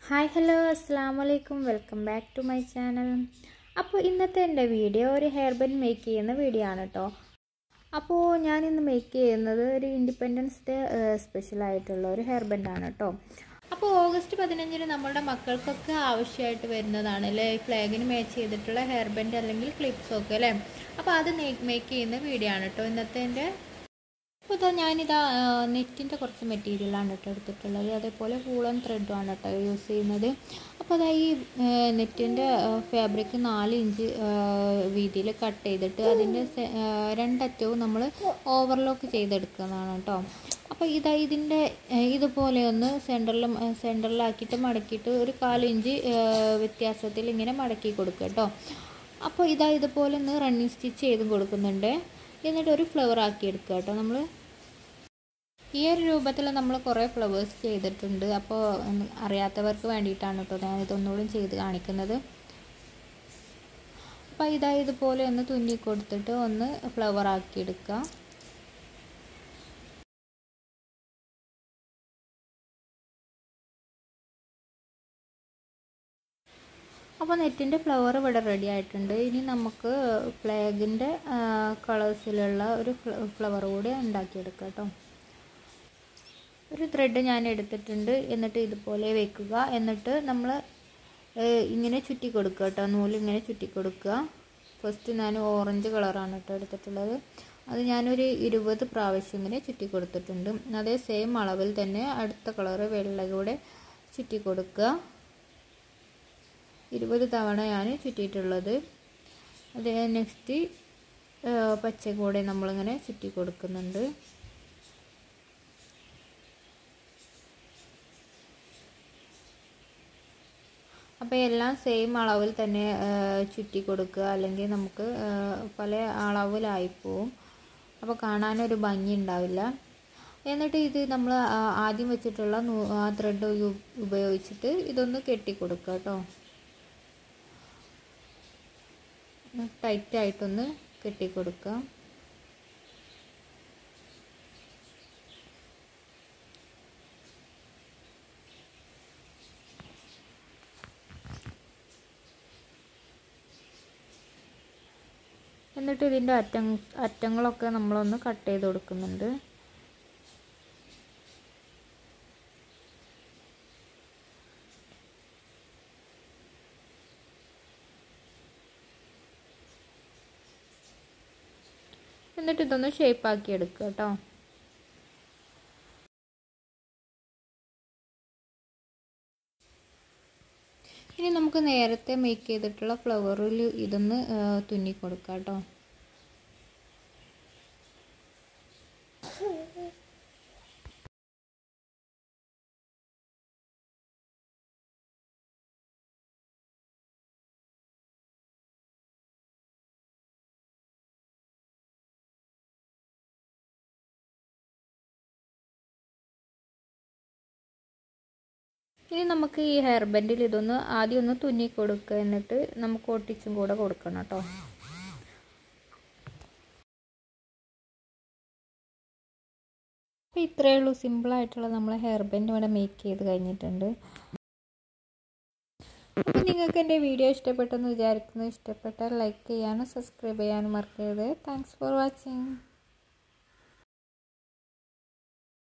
hi hello അസ്സാം വലൈക്കും welcome back to my channel അപ്പോൾ ഇന്നത്തെ എൻ്റെ വീഡിയോ ഒരു ഹെയർ ബൻ മേക്ക് ചെയ്യുന്ന വീഡിയോ ആണ് കേട്ടോ അപ്പോൾ ഞാനിന്ന് മേക്ക് ചെയ്യുന്നത് ഒരു ഇൻഡിപെൻഡൻസ് ഡേ സ്പെഷ്യലായിട്ടുള്ള ഒരു ഹെയർ ബൻഡാണ് കേട്ടോ അപ്പോൾ ഓഗസ്റ്റ് പതിനഞ്ചിന് നമ്മളുടെ മക്കൾക്കൊക്കെ ആവശ്യമായിട്ട് വരുന്നതാണ് അല്ലേ ഫ്ലാഗിന് മേച്ച് ചെയ്തിട്ടുള്ള ഹെയർ ബൻഡ് അല്ലെങ്കിൽ ക്ലിപ്സൊക്കെ അല്ലേ അപ്പോൾ അത് മേക്ക് ചെയ്യുന്ന വീഡിയോ ആണ് കേട്ടോ ഇന്നത്തെ എൻ്റെ അപ്പോൾ ഇതാ ഞാനിതാ നെറ്റിൻ്റെ കുറച്ച് മെറ്റീരിയലാണ് കേട്ടോ എടുത്തിട്ടുള്ളത് അതേപോലെ വൂളൻ ത്രെഡുമാണ് കേട്ടോ യൂസ് ചെയ്യുന്നത് അപ്പോൾ അതാ ഈ നെറ്റിൻ്റെ ഫാബ്രിക് നാല് ഇഞ്ച് വീതിയിൽ കട്ട് ചെയ്തിട്ട് അതിൻ്റെ രണ്ടറ്റവും നമ്മൾ ഓവർലോക്ക് ചെയ്തെടുക്കുന്നതാണ് കേട്ടോ അപ്പോൾ ഇതാ ഇതിൻ്റെ ഇതുപോലെ ഒന്ന് സെൻറ്ററിൽ സെൻറ്ററിലാക്കിയിട്ട് മടക്കിയിട്ട് ഒരു കാലിഞ്ച് വ്യത്യാസത്തിൽ ഇങ്ങനെ മടക്കി കൊടുക്കുക കേട്ടോ അപ്പോൾ ഇതാ ഇതുപോലെ ഒന്ന് റണ്ണിങ് സ്റ്റിച്ച് ചെയ്ത് കൊടുക്കുന്നുണ്ട് എന്നിട്ട് ഒരു ഫ്ലവർ ആക്കി എടുക്കുക കേട്ടോ നമ്മൾ ഈ ഒരു രൂപത്തിൽ നമ്മൾ കുറേ ഫ്ലവേഴ്സ് ചെയ്തിട്ടുണ്ട് അപ്പോൾ അറിയാത്തവർക്ക് വേണ്ടിയിട്ടാണ് കേട്ടോ ഞാൻ ഇതൊന്നുകൂടി ചെയ്ത് കാണിക്കുന്നത് അപ്പോൾ ഇതാ ഇതുപോലെ ഒന്ന് തുന്നി കൊടുത്തിട്ട് ഒന്ന് ഫ്ലവർ ആക്കി എടുക്കുക അപ്പോൾ നെറ്റിൻ്റെ ഫ്ലവർ ഇവിടെ റെഡി ആയിട്ടുണ്ട് ഇനി നമുക്ക് ഫ്ലാഗിൻ്റെ കളേഴ്സിലുള്ള ഒരു ഫ്ലവർ കൂടി ഉണ്ടാക്കിയെടുക്കാം കേട്ടോ ഒരു ത്രെഡ് ഞാൻ എടുത്തിട്ടുണ്ട് എന്നിട്ട് ഇതുപോലെ വെക്കുക എന്നിട്ട് നമ്മൾ ഇങ്ങനെ ചുറ്റി കൊടുക്കുക കേട്ടോ നൂല് ഇങ്ങനെ ചുറ്റി കൊടുക്കുക ഫസ്റ്റ് ഞാൻ ഓറഞ്ച് കളറാണ് കേട്ടോ എടുത്തിട്ടുള്ളത് അത് ഞാനൊരു ഇരുപത് പ്രാവശ്യം ഇങ്ങനെ ചുറ്റി കൊടുത്തിട്ടുണ്ട് അതേ സെയിം അളവിൽ തന്നെ അടുത്ത കളറ് വെള്ള കൂടെ ചുറ്റി കൊടുക്കുക ഇരുപത് തവണ ഞാൻ ചുറ്റിയിട്ടുള്ളത് അത് നെക്സ്റ്റ് പച്ച കൂടെ നമ്മളിങ്ങനെ ചുറ്റി കൊടുക്കുന്നുണ്ട് അപ്പോൾ എല്ലാം സെയിം അളവിൽ തന്നെ ചുറ്റി കൊടുക്കുക അല്ലെങ്കിൽ നമുക്ക് പല അളവിലായിപ്പോവും അപ്പോൾ കാണാനൊരു ഭംഗി ഉണ്ടാവില്ല എന്നിട്ട് ഇത് നമ്മൾ ആദ്യം വെച്ചിട്ടുള്ള ആ ത്രെഡ് ഉപയോഗിച്ചിട്ട് ഇതൊന്ന് കെട്ടി കൊടുക്കുക കേട്ടോ ടൈറ്റായിട്ടൊന്ന് കെട്ടി കൊടുക്കുക എന്നിട്ട് ഇതിൻ്റെ അറ്റം അറ്റങ്ങളൊക്കെ നമ്മളൊന്ന് കട്ട് ചെയ്ത് കൊടുക്കുന്നുണ്ട് എന്നിട്ട് ഇതൊന്ന് ഷേപ്പാക്കി എടുക്കുക കേട്ടോ ഇനി നമുക്ക് നേരത്തെ മേക്ക് ചെയ്തിട്ടുള്ള ഫ്ലവറിൽ ഇതൊന്ന് തുന്നി കൊടുക്കാം കേട്ടോ ഇനി നമുക്ക് ഈ ഹെയർ ബാൻഡിൽ ഇതൊന്ന് ആദ്യം ഒന്ന് തുന്നി കൊടുക്കുക എന്നിട്ട് നമുക്ക് ഒട്ടിച്ചും കൂടെ കൊടുക്കണം കേട്ടോ അപ്പോൾ ഇത്രയേ ഉള്ളൂ സിമ്പിളായിട്ടുള്ള നമ്മൾ ഹെയർ ബാൻഡ് ഇവിടെ മേക്ക് ചെയ്ത് കഴിഞ്ഞിട്ടുണ്ട് അപ്പോൾ നിങ്ങൾക്ക് എൻ്റെ വീഡിയോ ഇഷ്ടപ്പെട്ടെന്ന് വിചാരിക്കുന്നു ഇഷ്ടപ്പെട്ടാൽ ലൈക്ക് ചെയ്യാനും സബ്സ്ക്രൈബ് ചെയ്യാനും മറക്കരുത് താങ്ക്സ് ഫോർ വാച്ചിങ്